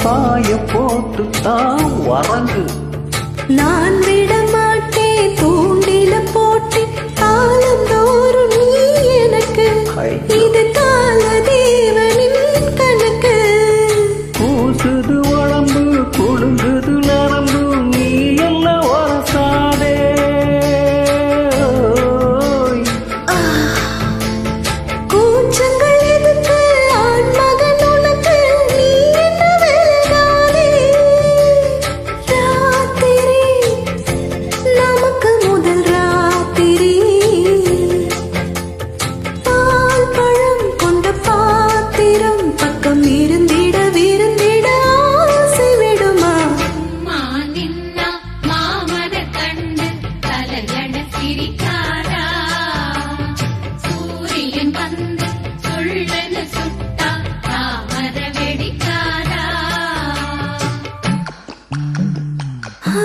பாய போட்டு தான் வரங்கு நான் விட மாட்டேன் தூண்டில போட்டு காலந்தோறும் நீ எனக்கு ஐயோ. இது கால தேவனின் கணக்கு கூசுது உடம்பு குழுங்குது நரம்பு நீ எல்லாம் வரசாதே கூச்சங்கள் எதுக்கு ஆண் மகன் உனக்கு நீ என்ன விலகாதே ராத்திரி நமக்கு முதல் ராத்திரி பால் பழம் கொண்ட பாத்திரம் பக்கம் இருந்திட விருந்திட ஆசை விடுமா அம்மா நின்னா மாமன கண்டு கலகட சிரிக்காரா சூரியன் வந்து சொல்லன சுட்டா தாமர வெடிக்காரா ஆ.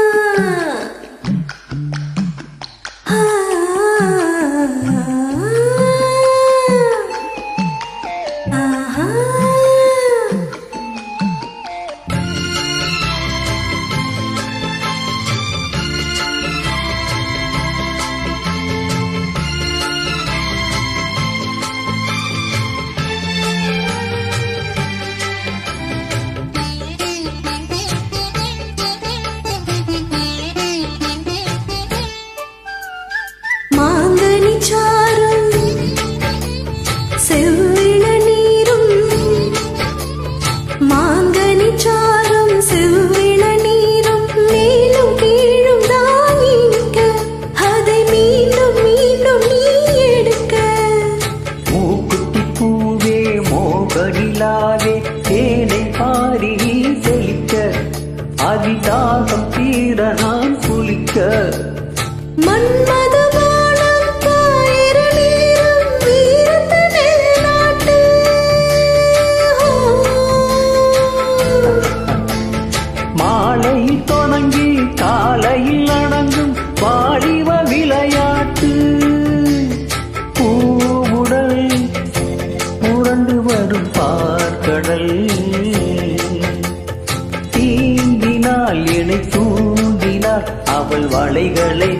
ஆ. ஆஹா. மாங்கனி சாரும் செவ்விள நீரும் மாங்கனி சாரும் செவ்விள நீரும் மேலும் கீழும் தான் இனிக்க அதை மீண்டும் மீண்டும் நீ எடுக்க மூக்குத்தி பூவே மோகனிலாவே தேனை பாரி நீ செழிக்க அதிதாகம் தீர நான் குளிக்க மன்மதமானம் பாயிர நீரும் வீரத்த நிலைநாட்டு மாலையில் தொடங்கி காலையில் அடங்கும் வாலிப விளையாட்டு பூவுடல் புரண்டு வரும் பார்க்கடல் தீண்டினால் என்னை தூண்டினாள் அவள் வளைகளை